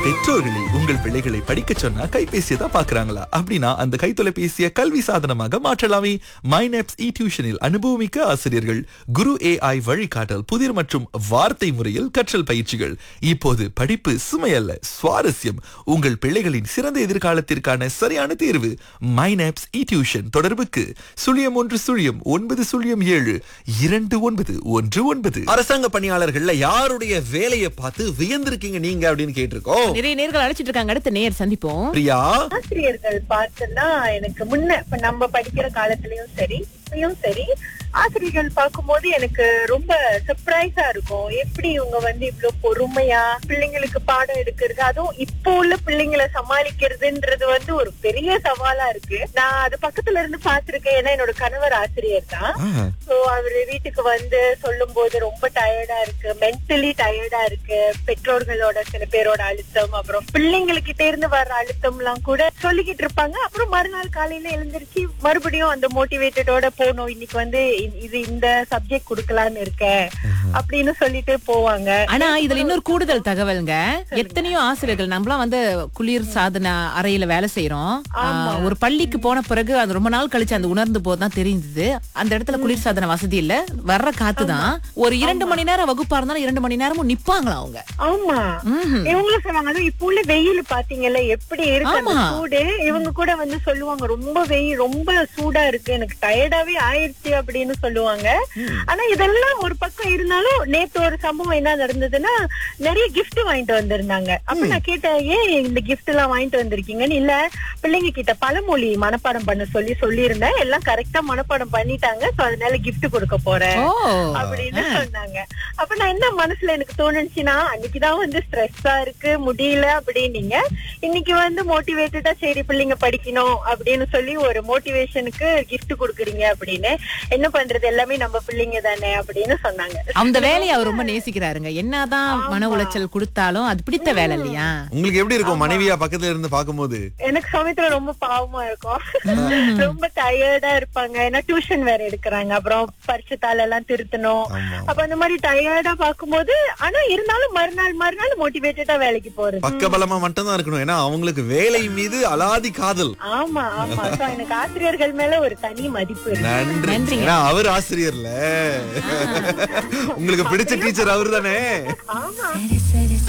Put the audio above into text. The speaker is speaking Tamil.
பெற்றோர்களே உங்கள் பிள்ளைகளை படிக்க சொன்னா கைபேசியை தான் பாக்குறாங்களா அப்படின்னா அந்த கைத்தொலைபேசியை கல்வி சாதனமாக மாற்றலாமே மைனப்ஸ் இ டியூஷனில் அனுபவமிக்க ஆசிரியர்கள் குரு ஏஐ வழிகாட்டல் புதிர் மற்றும் வார்த்தை முறையில் கற்றல் பயிற்சிகள் இப்போது படிப்பு சுமையல்ல சுவாரஸ்யம் உங்கள் பிள்ளைகளின் சிறந்த எதிர்காலத்திற்கான சரியான தேர்வு மைனப்ஸ் இ டியூஷன் தொடர்புக்கு சுழியம் ஒன்று சுழியம் ஒன்பது சுழியம் ஏழு இரண்டு ஒன்பது ஒன்று ஒன்பது அரசாங்க பணியாளர்கள்ல யாருடைய வேலையை பார்த்து வியந்திருக்கீங்க நீங்க அப்படின்னு கேட்டிருக்கோம் நிறைய நேர்கள் அழைச்சிட்டு இருக்காங்க அடுத்த நேர் சந்திப்போம் பிரியா ஆசிரியர்கள் பார்த்தோம்னா எனக்கு முன்ன இப்ப நம்ம படிக்கிற காலத்துலயும் சரி இப்பயும் சரி ஆசிரியர்கள் பார்க்கும்போது எனக்கு ரொம்ப சர்ப்ரைஸா இருக்கும் எப்படி இவங்க வந்து இவ்வளவு பொறுமையா பிள்ளைங்களுக்கு பாடம் எடுக்கிறது அதுவும் இப்போ உள்ள பிள்ளைங்களை சமாளிக்கிறதுன்றது வந்து ஒரு பெரிய சவாலா இருக்கு நான் அது பக்கத்துல இருந்து பார்த்திருக்கேன் ஏன்னா என்னோட கணவர் ஆசிரியர் தான் ஆ, சோ அவரு வீட்டுக்கு வந்து சொல்லும் போது ரொம்ப டயர்டா இருக்கு மென்டலி டயர்டா இருக்கு பெற்றோர்களோட சில பேரோட அழுத்தம் அப்புறம் பிள்ளைங்ககிட்ட இருந்து வர்ற அழுத்தம் எல்லாம் கூட சொல்லிக்கிட்டு இருப்பாங்க அப்புறம் மறுநாள் காலையில எழுந்திருச்சு மறுபடியும் அந்த மோட்டிவேட்டடோட போகணும் இன்னைக்கு வந்து இ- இது இந்த சப்ஜெக்ட் கொடுக்கலான்னு இருக்கேன் அப்படின்னு சொல்லிட்டு போவாங்க ஆனா இதுல இன்னொரு கூடுதல் தகவல்ங்க எத்தனையோ ஆசிரியர்கள் நம்மளாம் வந்து குளிர் சாதன அறையில வேலை செய்யறோம் ஆஹ், ஒரு பள்ளிக்கு போன பிறகு அது ரொம்ப நாள் கழிச்சு அந்த உணர்ந்து போதுதான் தெரிஞ்சது அந்த இடத்துல குளிர் சாதன வசதி இல்ல வர்ற காத்து தான் ஒரு இரண்டு மணி நேரம் வகுப்பா இருந்தாலும் இரண்டு மணி நேரமும் நிப்பாங்களா அவங்க ஆமா ம்ஹும். இவங்களும் சொல்லுவாங்க அதுவும் இப்ப உள்ள வெயில் பாத்தீங்கல்ல எப்படி இருக்கு அந்த ஆமா. சூடு இவங்க கூட வந்து சொல்லுவாங்க ரொம்ப வெயில் ரொம்ப சூடா இருக்கு எனக்கு டயர்டாவே ஆயிடுச்சு அப்படின்னு சொல்லுவாங்க ஆனா இதெல்லாம் ஒரு பக்கம் இருந்தாலும் நேத்து ஒரு சம்பவம் என்ன நடந்ததுன்னா நிறைய gift வாங்கிட்டு வந்திருந்தாங்க அப்ப நான் கேட்டேன் ஏன் இந்த gift எல்லாம் வாங்கிட்டு வந்திருக்கீங்கன்னு இல்ல பிள்ளைங்க கிட்ட பழமொழி மனப்பாடம் பண்ண சொல்லி சொல்லியிருந்தேன் எல்லாம் கரெக்டா மனப்பாடம் பண்ணிட்டாங்க சோ அதனால gift கொடுக்க போறேன் ஓ அப்படின்னு சொன்னாங்க அப்ப நான் என்ன மனசுல எனக்கு தோணுச்சுன்னா அன்னைக்குதான் வந்து ஸ்ட்ரெஸ்ஸா இருக்கு முடியல அப்படின்னீங்க இன்னைக்கு வந்து மோட்டிவேட்டடா சரி பிள்ளைங்க படிக்கணும் அப்படின்னு சொல்லி ஒரு மோட்டிவேஷனுக்கு gift கொடுக்குறீங்க அப்படின்னு என்ன பண்றது எல்லாமே நம்ம பிள்ளைங்க தானே அப்படின்னு சொன்னாங்க அந்த வேலையை அவர் ரொம்ப நேசிக்கிறாருங்க என்னதான் மன உளைச்சல் கொடுத்தாலும் அது பிடித்த வேலை இல்லையா உங்களுக்கு எப்படி இருக்கும் மனைவியா பக்கத்துல இருந்து பாக்கும்போது எனக்கு சமயத்துல ரொம்ப பாவமா இருக்கும் ரொம்ப டயர்டா இருப்பாங்க ஏன்னா டியூஷன் வேற எடுக்கிறாங்க அப்புறம் பரிசுத்தாள் எல்லாம் திருத்தணும் ஆமா. அப்ப அந்த மாதிரி டயர்டா பாக்கும்போது ஆனா இருந்தாலும் மறுநாள் மறுநாள் மோட்டிவேட்டடா வேலைக்கு போறது பக்கபலமா மட்டும் தான் இருக்கணும் ஏன்னா அவங்களுக்கு வேலை மீது அலாதி காதல் ஆமா ஆமா So, எனக்கு ஆசிரியர்கள் மேல ஒரு தனி மதிப்பு இருக்கு நன்றி நன்றிங்க. ஏன்னா அவர் ஆசிரியர்ல உங்களுக்கு பிடிச்ச டீச்சர் அவர் தானே ஆமா